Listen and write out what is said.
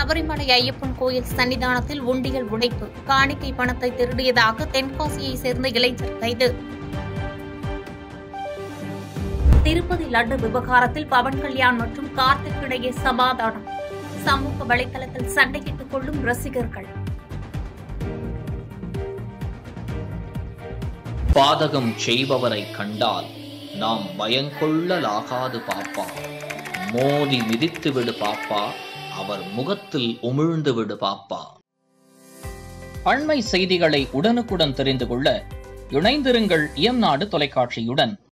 சபரிமலை ஐயப்பன் கோயில் சன்னிதானத்தில் உண்டியல் உடைப்பு காணிக்கை பணத்தை திருடியதாக தென்காசியை சேர்ந்த இளைஞர் கைது திருப்பதி லட்டு விவகாரத்தில் பவன் கல்யாண் மற்றும் கார்த்திக் இடையே சமாதானம் சமூக வலைதளத்தில் சண்டையிட்டுக் கொள்ளும் ரசிகர்கள் பாதகம் செய்பவரை கண்டால் நாம் பயங்கொள்ளலாகாது பாப்பா மோதி மிதித்து விடு பாப்பா அவர் முகத்தில் உமிழ்ந்து விடு பாப்பா அண்மை செய்திகளை உடனுக்குடன் தெரிந்து கொள்ள இணைந்திருங்கள் எம் நாடு தொலைக்காட்சியுடன்